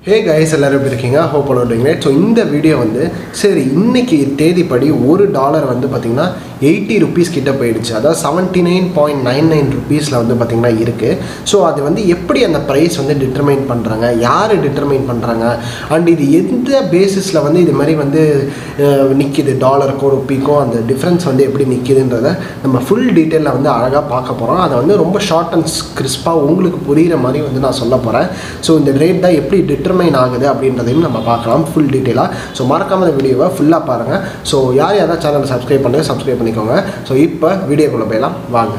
hey guys எல்லாரும் எப்படி இருக்கீங்க ஹோப் பண்ணுறீங்க ஸோ இந்த வீடியோ வந்து சரி இன்னைக்கு தேதிப்படி ஒரு டாலர் வந்து பார்த்திங்கன்னா எயிட்டி ருபீஸ் கிட்ட போயிடுச்சு அதாவது seventy nine point nine nine ருபீஸில் வந்து பார்த்திங்கன்னா இருக்குது ஸோ அது வந்து எப்படி அந்த ப்ரைஸ் வந்து டிட்டர்மைன் பண்ணுறாங்க யார் டிட்டர்மைன் பண்ணுறாங்க அண்ட் இது எந்த பேசிஸில் வந்து இது மாதிரி வந்து நிற்கிது டாலருக்கும் ருப்பிக்கும் அந்த டிஃப்ரென்ஸ் வந்து எப்படி நிற்கிதுன்றத நம்ம ஃபுல் டீட்டெயிலில் வந்து அழகாக பார்க்க போகிறோம் அதை வந்து ரொம்ப ஷார்ட் அண்ட் கிறிஸ்பாக உங்களுக்கு புரிகிற மாதிரி வந்து நான் சொல்ல போகிறேன் ஸோ இந்த ரேட் தான் எப்படி டிட்டர்மைன் ஆகுது அப்படின்றதையும் நம்ம பார்க்கலாம் ஃபுல் டீட்டெயிலாக ஸோ மறக்காம இந்த வீடியோவை ஃபுல்லாக பாருங்கள் ஸோ யார் யாராவது சேனலை சப்ஸ்கிரைப் பண்ணுங்க சப்ஸ்கிரைப் பண்ணிக்கோங்க ஸோ இப்போ வீடியோக்குள்ளே போயலாம் வாங்க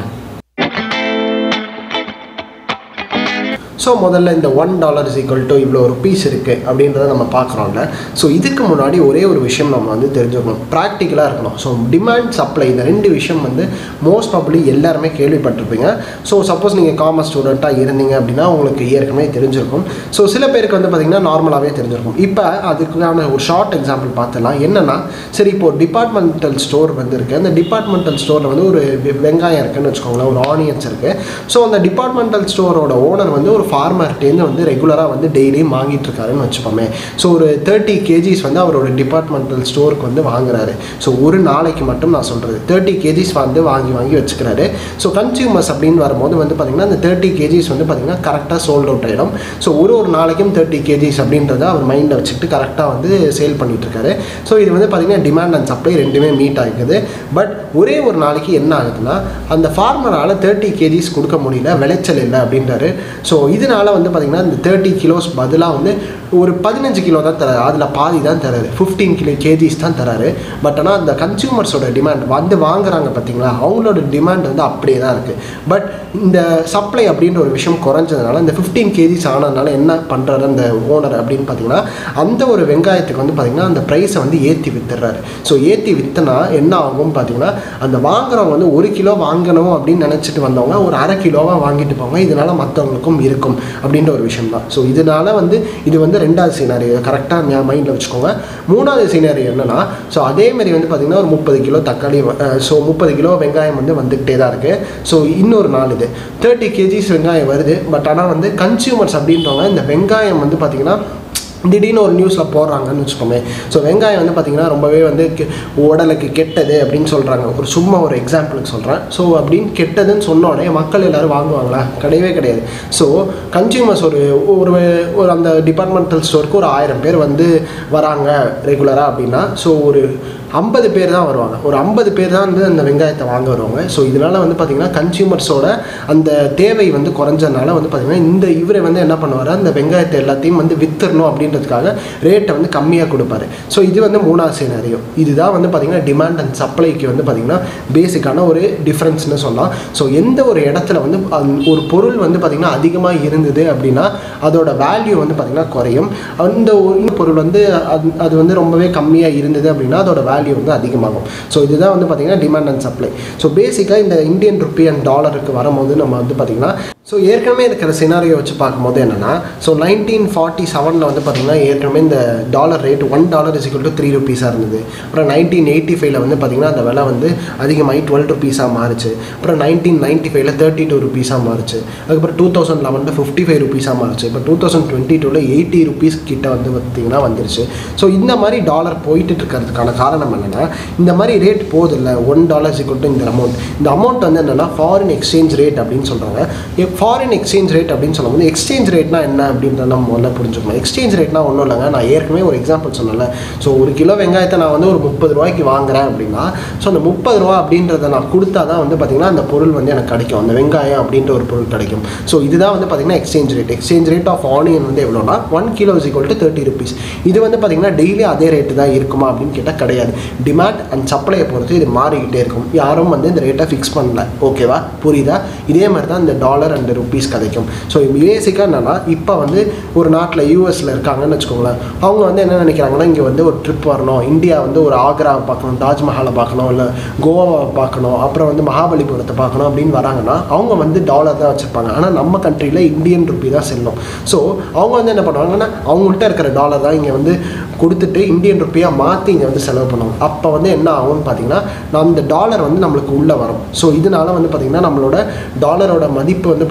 ஸோ முதல்ல இந்த one dollar is equal to இவ்வளோ ருபீஸ் இருக்குது அப்படின்றத நம்ம பார்க்குறோம்ல ஸோ இதுக்கு முன்னாடி ஒரே ஒரு விஷயம் நம்ம வந்து தெரிஞ்சுக்கணும் ப்ராக்டிக்கலாக இருக்கணும் ஸோ டிமாண்ட் சப்ளை இந்த ரெண்டு விஷயம் வந்து மோஸ்ட் ப்ராபப்ளி எல்லாருமே கேள்விப்பட்டிருப்பீங்க ஸோ சப்போஸ் நீங்கள் காமர்ஸ் ஸ்டூடெண்ட்டாக இருந்தீங்க அப்படின்னா உங்களுக்கு ஏற்கனவே தெரிஞ்சிருக்கும் ஸோ சில பேருக்கு வந்து பார்த்திங்கன்னா நார்மலாகவே தெரிஞ்சிருக்கும் இப்போ அதுக்கான ஒரு ஷார்ட் எக்ஸாம்பிள் பார்த்துலாம் என்னென்னா சரி இப்போ டிபார்ட்மெண்டல் ஸ்டோர் வந்து இருக்குது அந்த டிபார்ட்மெண்டல் ஸ்டோரில் வந்து ஒரு வெ- வெங்காயம் இருக்குன்னு வச்சுக்கோங்களேன் ஒரு ஆனியன்ஸ் இருக்குது ஸோ அந்த டிபார்ட்மெண்டல் ஸ்டோரோட ஓனர் வந்து ஒரு ஃபார்மர்ட்டேருந்து வந்து ரெகுலராக வந்து டெய்லியும் வாங்கிட்டு இருக்காருன்னு வச்சுப்போமே ஸோ ஒரு தேர்ட்டி கேஜிஸ் வந்து அவரோட டிபார்ட்மெண்டல் ஸ்டோருக்கு வந்து வாங்குறாரு ஸோ ஒரு நாளைக்கு மட்டும் நான் சொல்கிறது தேர்ட்டி கேஜிஸ் வந்து வாங்கி வாங்கி வச்சுக்கிறாரு ஸோ கன்சியூமர்ஸ் அப்படின்னு வரும்போது வந்து பார்த்திங்கன்னா அந்த தேர்ட்டி கேஜிஸ் வந்து பார்த்திங்கன்னா கரெக்டாக சோல்ட் அவுட் ஆகிடும் ஸோ ஒரு ஒரு நாளைக்கும் தேர்ட்டி கேஜிஸ் அப்படின்றத அவர் மைண்டில் வச்சுக்கிட்டு கரெக்டாக வந்து சேல் பண்ணிட்டு இருக்காரு ஸோ இது வந்து பார்த்திங்கன்னா டிமாண்ட் அண்ட் சப்ளை ரெண்டுமே மீட் ஆகுது பட் ஒரே ஒரு நாளைக்கு என்ன ஆகுதுன்னா அந்த ஃபார்மரால் தேர்ட்டி கேஜிஸ் கொடுக்க முடியல விளைச்சல் இல்லை அப்படின்றாரு ஸோ இதனால வந்து பார்த்திங்கன்னா இந்த தேர்ட்டி கிலோஸ் பதிலாக வந்து ஒரு பதினஞ்சு கிலோ தான் தராரு அதில் பாதி தான் தராரு ஃபிஃப்டீன் கிலோ கேஜிஸ் தான் தராரு பட் ஆனால் அந்த கன்சியூமர்ஸோட டிமாண்ட் வந்து வாங்குறாங்க பார்த்தீங்களா அவங்களோட டிமாண்ட் வந்து அப்படியே தான் இருக்குது பட் இந்த சப்ளை அப்படின்ற ஒரு விஷயம் குறைஞ்சதுனால இந்த ஃபிஃப்டீன் கேஜிஸ் ஆனதுனால என்ன பண்ணுறாரு அந்த ஓனர் அப்படின்னு பார்த்தீங்கன்னா அந்த ஒரு வெங்காயத்துக்கு வந்து பார்த்திங்கன்னா அந்த ப்ரைஸை வந்து ஏற்றி வித்துடுறாரு ஸோ ஏற்றி விற்றுனா என்ன ஆகும் பார்த்தீங்கன்னா அந்த வாங்குறவங்க வந்து ஒரு கிலோ வாங்கணும் அப்படின்னு நினச்சிட்டு வந்தவங்க ஒரு அரை கிலோவாக வாங்கிட்டு போவாங்க இதனால மற்றவங்களுக்கும் இருக்கும் அப்படின்ற ஒரு விஷயம் தான் ஸோ இதனால வந்து இது வந்து ரெண்டாவது சீனாரியோ கரெக்டாக மைண்டில் வச்சுக்கோங்க மூணாவது சீனாரியோ என்னன்னா ஸோ அதே மாதிரி வந்து பார்த்திங்கன்னா ஒரு முப்பது கிலோ தக்காளி ஸோ முப்பது கிலோ வெங்காயம் வந்து வந்துக்கிட்டே தான் இருக்குது ஸோ இன்னொரு நாள் இது தேர்ட்டி கேஜிஸ் வெங்காயம் வருது பட் ஆனால் வந்து கன்சியூமர்ஸ் அப்படின்றவங்க இந்த வெங்காயம் வந்து பார்த்திங்கன்னா திடீர்னு ஒரு நியூஸில் போடுறாங்கன்னு வச்சுக்கோமே ஸோ வெங்காயம் வந்து பார்த்திங்கன்னா ரொம்பவே வந்து கெ- உடலுக்கு கெட்டது அப்படின்னு சொல்கிறாங்க ஒரு சும்மா ஒரு எக்ஸாம்பிளுக்கு சொல்கிறேன் ஸோ அப்படின்னு கெட்டதுன்னு சொன்ன உடனே மக்கள் எல்லாரும் வாங்குவாங்களா கிடையவே கிடையாது ஸோ கன்சியூமர்ஸ் ஒரு ஒரு ஒரு அந்த டிபார்ட்மெண்டல் ஸ்டோருக்கு ஒரு ஆயிரம் பேர் வந்து வராங்க ரெகுலராக அப்படின்னா ஸோ ஒரு ஐம்பது பேர் தான் வருவாங்க ஒரு ஐம்பது பேர் தான் வந்து அந்த வெங்காயத்தை வாங்க வருவாங்க ஸோ இதனால் வந்து பார்த்திங்கன்னா கன்சியூமர்ஸோட அந்த தேவை வந்து குறைஞ்சதுனால வந்து பார்த்திங்கன்னா இந்த இவரை வந்து என்ன பண்ணுவார் அந்த வெங்காயத்தை எல்லாத்தையும் வந்து வித்துறணும் அப்படின்றதுக்காக ரேட்டை வந்து கம்மியாக கொடுப்பாரு ஸோ இது வந்து மூணாவது சினாரியோ இதுதான் வந்து பார்த்திங்கன்னா டிமாண்ட் அண்ட் சப்ளைக்கு வந்து பார்த்திங்கன்னா பேசிக்கான ஒரு டிஃப்ரென்ஸ்னு சொல்லலாம் ஸோ எந்த ஒரு இடத்துல வந்து அந்த ஒரு பொருள் வந்து பார்த்திங்கன்னா அதிகமாக இருந்தது அப்படின்னா அதோட வேல்யூ வந்து பார்த்திங்கன்னா குறையும் அந்த ஒரு பொருள் வந்து அது அது வந்து ரொம்பவே கம்மியாக இருந்தது அப்படின்னா அதோட வேல்யூ வந்து அதிகமாகும் ஸோ இதுதான் வந்து பார்த்திங்கன்னா டிமாண்ட் அண்ட் சப்ளை ஸோ பேசிக்காக இந்த இந்தியன் ருப்பி அண்ட் டாலருக்கு வரும்போது நம்ம வந்து பார்த்திங்கன்னா ஸோ ஏற்கனவே இருக்கிற சினாரியோ வச்சு பார்க்கும்போது என்னென்னா ஸோ நைன்டீன் ஃபார்ட்டி செவனில் வந்து பார்த்திங்கன்னா ஏற்கனவே இந்த dollar rate one dollar is two three ருபீஸாக இருந்தது அப்புறம் நைன்டீன் எயிட்டி ஃபைவ்ல வந்து பார்த்திங்கன்னா அந்த விலை வந்து அதிகமாகி டுவெல் ருபீஸாக மாறுச்சு அப்புறம் நைன்டீன் நைன்ட்டி ஃபைவ்ல தேர்ட்டி டூ ருபீஸாக மாறுச்சு அதுக்கப்புறம் டூ தௌசண்ட் லெவனில் ஃபிஃப்டி ஃபைவ் ருபீஸாக மாறுச்சு இப்போ டூ தௌசண்ட் டுவெண்ட்டி டூவில் எயிட்டி ருபீஸ் கிட்ட வந்து பார்த்திங்கன்னா வந்துருச்சு ஸோ இந்த மாதிரி டாலர் போயிட்டு இருக்கிறதுக்கான காரணம் என்னென்னா இந்த மாதிரி ரேட் போதில்ல ஒன் டாலர் ஈக்குவல் இந்த அமௌண்ட் இந்த அமௌண்ட் வந்து என்னென்னா ஃபாரின் எக்ஸ்சேஞ்ச் ரேட் அப்படின்னு சொல்கிறாங்க ஃபாரின் எக்ஸ்சேஞ்ச் ரேட் அப்படின்னு சொல்லும்போது எக்ஸ்சேஞ்ச் ரேட்னா என்ன அப்படின்றத நம்ம முதல்ல புரிஞ்சுக்கணும் எக்ஸ்சேஞ்ச் ரேட்னா ஒன்றும் இல்லைங்க நான் ஏற்கனவே ஒரு எக்ஸாம்பிள் சொன்னேன்ல ஸோ ஒரு கிலோ வெங்காயத்தை நான் வந்து ஒரு முப்பது ரூபாய்க்கு வாங்குறேன் அப்படின்னா ஸோ அந்த முப்பது ரூபா அப்படின்றத நான் கொடுத்தா தான் வந்து பார்த்திங்கன்னா அந்த பொருள் வந்து எனக்கு கிடைக்கும் அந்த வெங்காயம் அப்படின்ற ஒரு பொருள் கிடைக்கும் ஸோ இதுதான் வந்து பார்த்திங்கன்னா exchange rate exchange rate of onion வந்து எவ்வளோனா one kilo is equal to thirty rupees இது வந்து பார்த்திங்கன்னா டெய்லி அதே ரேட்டு தான் இருக்குமா அப்படின்னு கேட்டால் கிடையாது டிமாண்ட் அண்ட் சப்ளையை பொறுத்து இது மாறிக்கிட்டே இருக்கும் யாரும் வந்து இந்த ரேட்டை ஃபிக்ஸ் பண்ணல ஓகேவா புரியுதா இதே மாதிரி தான் இந்த டாலர் அண்ட் ருபீஸ் கிடைக்கும் ஸோ பேசிக்காக என்னன்னா இப்போ வந்து ஒரு நாட்டில் யூஎஸில் இருக்காங்கன்னு வச்சுக்கோங்களேன் அவங்க வந்து என்ன நினைக்கிறாங்கன்னா இங்கே வந்து ஒரு ட்ரிப் வரணும் இந்தியா வந்து ஒரு ஆக்ராவை பார்க்கணும் தாஜ்மஹாலை பார்க்கணும் இல்லை கோவாவை பார்க்கணும் அப்புறம் வந்து மகாபலிபுரத்தை பார்க்கணும் அப்படின்னு வராங்கன்னா அவங்க வந்து டாலர் தான் வச்சுருப்பாங்க ஆனால் நம்ம கண்ட்ரியில் இந்தியன் ருப்பி தான் செல்லும் ஸோ அவங்க வந்து என்ன பண்ணுவாங்கன்னா அவங்கள்ட்ட இருக்கிற டாலர் தான் இங்கே வந்து கொடுத்துட்டு இந்தியன் ருப்பியாக மாற்றி இங்கே வந்து செலவு பண்ணுவாங்க அப்போ வந்து என்ன ஆகும்னு பார்த்தீங்கன்னா அந்த டாலர் வந்து நம்மளுக்கு உள்ளே வரும் ஸோ இதனால வந்து பார்த்திங்கன்னா நம்மளோட டாலரோட மதிப்பு வந்து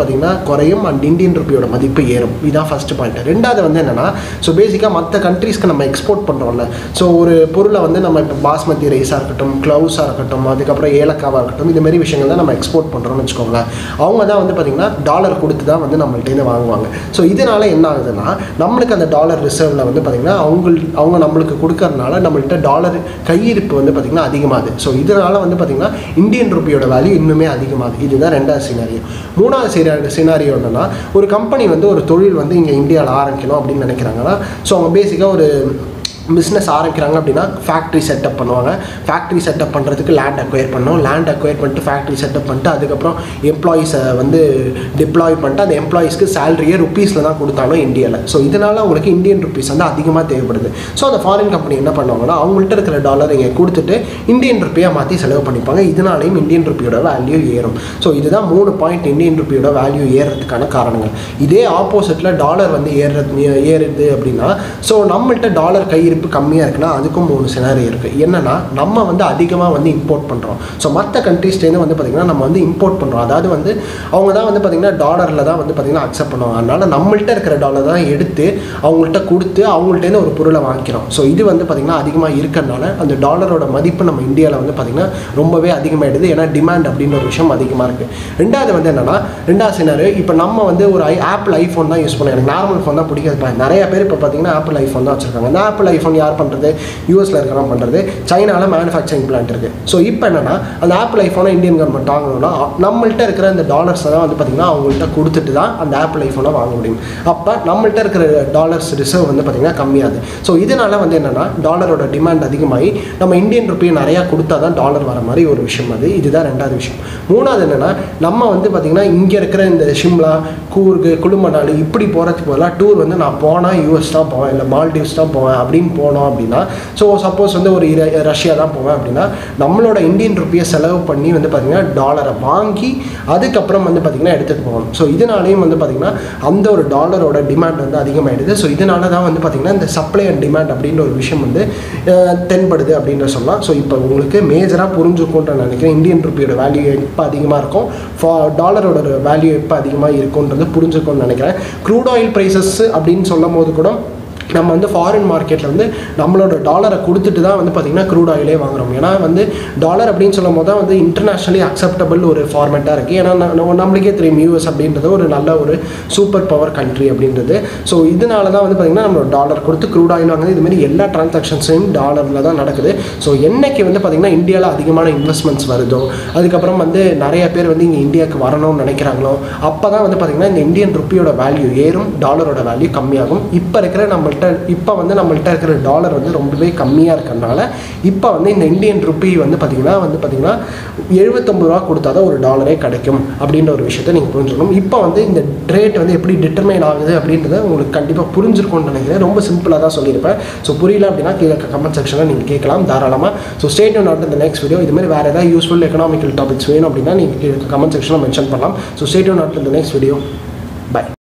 பார்த்திங்கன்னா குறையும் அண்ட் இந்தியன் ருப்பியோட மதிப்பு ஏறும் இதுதான் ஃபர்ஸ்ட் பாயிண்ட் ரெண்டாவது வந்து என்னென்னா ஸோ பேசிக்காக மற்ற கண்ட்ரீஸ்க்கு நம்ம எக்ஸ்போர்ட் பண்ணுறோம்ல ஸோ ஒரு பொருளை வந்து நம்ம இப்போ பாஸ்மதி ரைஸாக இருக்கட்டும் க்ளவுஸாக இருக்கட்டும் அதுக்கப்புறம் ஏலக்காவாக இருக்கட்டும் இது மாதிரி விஷயங்கள் தான் நம்ம எக்ஸ்போர்ட் பண்ணுறோம்னு வச்சுக்கோங்களேன் அவங்க தான் வந்து பார்த்திங்கன்னா டாலர் கொடுத்து தான் வந்து நம்மள்ட்டேருந்து வாங்குவாங்க ஸோ இதனால என்ன ஆகுதுன்னா நம்மளுக்கு அந்த டாலர் ரிசர்வில் வந்து பார்த்திங்கன்னா அவங்க அவங்க நம்மளுக்கு கொடுக்கறதுனால நம்மள்ட்ட டாலர் கையிருப்பு வந்து பார்த்திங்கன்னா அதிகமாகுது ஸோ இதனால வந்து பார்த்திங்கன்னா இந்தியன் ருப்பியோட வேல்யூ இன்னுமே அதிகமாகுது இதுதான் ரெண்டாவது சினாரியோ மூணாவது சினாரியோ சினாரியோ என்னன்னா ஒரு கம்பெனி வந்து ஒரு தொழில் வந்து இங்கே இந்தியாவில் ஆரம்பிக்கணும் அப்படின்னு நினைக்கிறாங்கன்னா ஸோ அவங்க பேசிக்காக ஒரு பிஸ்னஸ் ஆரம்பிக்கிறாங்க அப்படின்னா ஃபேக்ட்ரி செட்டப் பண்ணுவாங்க ஃபேக்ட்ரி செட்டப் பண்ணுறதுக்கு லேண்ட் அக்வயர் பண்ணணும் லேண்ட் அக்வயர் பண்ணிட்டு ஃபேக்ட்ரி செட்டப் பண்ணிட்டு அதுக்கப்புறம் எம்ப்ளாயீஸை வந்து டிப்ளாய் பண்ணிட்டு அந்த எம்ப்ளாயீஸ்க்கு சேலரியை ருப்பீஸில் தான் கொடுத்தாலும் இந்தியாவில் ஸோ இதனால் அவங்களுக்கு இந்தியன் ருப்பீஸ் வந்து அதிகமாக தேவைப்படுது ஸோ அந்த ஃபாரின் கம்பெனி என்ன பண்ணுவாங்கன்னா அவங்கள்ட்ட இருக்கிற டாலர் இங்கே கொடுத்துட்டு இந்தியன் ருப்பியாக மாற்றி செலவு பண்ணிப்பாங்க இதனாலையும் இந்தியன் ருப்பியோட வேல்யூ ஏறும் ஸோ இதுதான் மூணு பாயிண்ட் இந்தியன் ருப்பியோட வேல்யூ ஏறுறதுக்கான காரணங்கள் இதே ஆப்போசிட்டில் டாலர் வந்து ஏறுறது ஏறுது அப்படின்னா ஸோ நம்மள்ட்ட டாலர் கை இருப்பு கம்மியாக இருக்குன்னா அதுக்கும் மூணு சினாரி இருக்குது என்னென்னா நம்ம வந்து அதிகமாக வந்து இம்போர்ட் பண்ணுறோம் ஸோ மற்ற கண்ட்ரீஸ்லேருந்து வந்து பார்த்திங்கன்னா நம்ம வந்து இம்போர்ட் பண்ணுறோம் அதாவது வந்து அவங்க தான் வந்து பார்த்திங்கன்னா டாலரில் தான் வந்து பார்த்திங்கன்னா அக்செப்ட் பண்ணுவாங்க அதனால் நம்மள்ட்ட இருக்கிற டாலர் தான் எடுத்து அவங்கள்ட்ட கொடுத்து அவங்கள்ட்டேருந்து ஒரு பொருளை வாங்கிக்கிறோம் ஸோ இது வந்து பார்த்திங்கன்னா அதிகமாக இருக்கிறனால அந்த டாலரோட மதிப்பு நம்ம இந்தியாவில் வந்து பார்த்திங்கன்னா ரொம்பவே அதிகமாகிடுது ஏன்னா டிமாண்ட் அப்படின்ற ஒரு விஷயம் அதிகமாக இருக்குது ரெண்டாவது வந்து என்னென்னா ரெண்டாவது சினாரி இப்போ நம்ம வந்து ஒரு ஐ ஆப்பிள் ஐஃபோன் தான் யூஸ் பண்ணோம் எனக்கு நார்மல் ஃபோன் தான் பிடிக்காது நிறைய பேர் இப்போ பார்த்திங்கன்னா ஆப்பிள் ஐஃபோன் தான் வச்சுருக்காங்க அந்த ஆப்பிள் ஐஃபோன் யார் பண்ணுறது யூஎஸில் இருக்கிறவங்க பண்ணுறது சைனாவில் மேனுஃபேக்சரிங் பிளான்ட் இருக்குது ஸோ இப்போ என்னென்னா அந்த ஆப்பிள் ஐஃபோனை இந்தியன் கவர்மெண்ட் வாங்கணும்னா நம்மள்ட்ட இருக்கிற இந்த டாலர்ஸை தான் வந்து பார்த்திங்கன்னா அவங்கள்ட்ட கொடுத்துட்டு தான் அந்த ஆப்பிள் ஐஃபோனை வாங்க முடியும் அப்போ நம்மள்ட்ட இருக்கிற டாலர்ஸ் ரிசர்வ் வந்து பார்த்திங்கன்னா கம்மியாகுது ஸோ இதனால் வந்து என்னென்னா டாலரோட டிமாண்ட் அதிகமாகி நம்ம இந்தியன் ருப்பியை நிறையா கொடுத்தா தான் டாலர் வர மாதிரி ஒரு விஷயம் அது இதுதான் ரெண்டாவது விஷயம் மூணாவது என்னென்னா நம்ம வந்து பார்த்திங்கன்னா இங்கே இருக்கிற இந்த ஷிம்லா கூர்கு குழுமநாடு இப்படி போகிறதுக்கு பதிலாக டூர் வந்து நான் போனால் யூஎஸ் தான் போவேன் இல்லை மால்டீவ்ஸ் தான் போவேன் அப்படின்னு போனோம் அப்படின்னா ஸோ சப்போஸ் வந்து ஒரு இர- ரஷ்யா தான் போவேன் அப்படின்னா நம்மளோட இந்தியன் ருப்பியை செலவு பண்ணி வந்து பார்த்திங்கன்னா டாலரை வாங்கி அதுக்கப்புறம் வந்து பார்த்திங்கன்னா எடுத்துகிட்டு போகணும் ஸோ இதனாலேயும் வந்து பார்த்திங்கன்னா அந்த ஒரு டாலரோட டிமாண்ட் வந்து அதிகமாகிடுது ஸோ இதனால தான் வந்து பார்த்திங்கன்னா இந்த சப்ளை அண்ட் டிமாண்ட் அப்படின்ற ஒரு விஷயம் வந்து அஹ், தென்படுது அப்படின்ற சொல்லலாம் ஸோ இப்போ உங்களுக்கு மேஜராக புரிஞ்சுக்கோன்ற நினைக்கிறேன் இந்தியன் ருப்பியோட வேல்யூ எப்போ அதிகமாக இருக்கும் ஃபா டாலரோட வேல்யூ எப்போ அதிகமாக இருக்கும்ன்றது புரிஞ்சுக்கோன்னு நினைக்கிறேன் க்ரூட் ஆயில் ப்ரைஸஸ் அப்படின்னு சொல்லும் போது கூட நம்ம வந்து ஃபாரின் மார்க்கெட்டில் வந்து நம்மளோட டாலரை கொடுத்துட்டு தான் வந்து பார்த்திங்கன்னா க்ரூட் ஆயிலே வாங்குறோம் ஏன்னா வந்து டாலர் அப்படின்னு சொல்லும் போது தான் வந்து இன்டர்நேஷ்னலி அக்செப்டபிள் ஒரு ஃபார்மேட்டாக இருக்குது ஏன்னா ந- நம்ம- நம்மளுக்கே தெரியும் யூஎஸ் அப்படின்றது ஒரு நல்ல ஒரு சூப்பர் பவர் கண்ட்ரி அப்படின்றது ஸோ இதனால தான் வந்து பார்த்திங்கன்னா நம்மளோட டாலர் கொடுத்து க்ரூட் ஆயில் வாங்குது இதுமாரி எல்லா டிரான்சாக்ஷன்ஸையும் டாலரில் தான் நடக்குது ஸோ என்னைக்கு வந்து பார்த்திங்கன்னா இந்தியாவில் அதிகமான இன்வெஸ்ட்மெண்ட்ஸ் வருதோ அதுக்கப்புறம் வந்து நிறைய பேர் வந்து இங்கே இந்தியாவுக்கு வரணும்னு நினைக்கிறாங்களோ அப்போ தான் வந்து பார்த்திங்கன்னா இந்த இந்தியன் ருப்பியோட வேல்யூ ஏறும் டாலரோட வேல்யூ கம்மியாகும் இப்போ இருக்கிற நம்மள்ட்ட இப்போ வந்து நம்மள்ட்ட இருக்கிற டாலர் வந்து ரொம்பவே கம்மியாக இருக்கிறனால இப்போ வந்து இந்த இந்தியன் ருப்பி வந்து பார்த்திங்கன்னா வந்து பார்த்திங்கன்னா எழுபத்தொம்பது ரூபா கொடுத்தா தான் ஒரு டாலரே கிடைக்கும் அப்படின்ற ஒரு விஷயத்தை நீங்கள் புரிஞ்சுக்கணும் இப்போ வந்து இந்த ரேட் வந்து எப்படி டிட்டர்மைன் ஆகுது அப்படின்றத உங்களுக்கு கண்டிப்பாக புரிஞ்சிருக்கும்னு நினைக்கிறேன் ரொம்ப சிம்பிளாக தான் சொல்லியிருப்பேன் ஸோ புரியல அப்படின்னா கீழே கமெண்ட் செக்ஷனில் நீங்கள் கேட்கலாம் தாராளமாக ஸோ ஸ்டேட் நாட் இந்த நெக்ஸ்ட் வீடியோ இது மாதிரி வேறு ஏதாவது யூஸ்ஃபுல் எக்கனாமிக்கல் டாபிக்ஸ் வேணும் அப்படின்னா நீங்கள் கீழே கமெண்ட் செக்ஷனில் மென்ஷன் பண்ணலாம் ஸோ ஸ்டேட் நாட் இந்த நெக்ஸ்ட் வீடியோ பை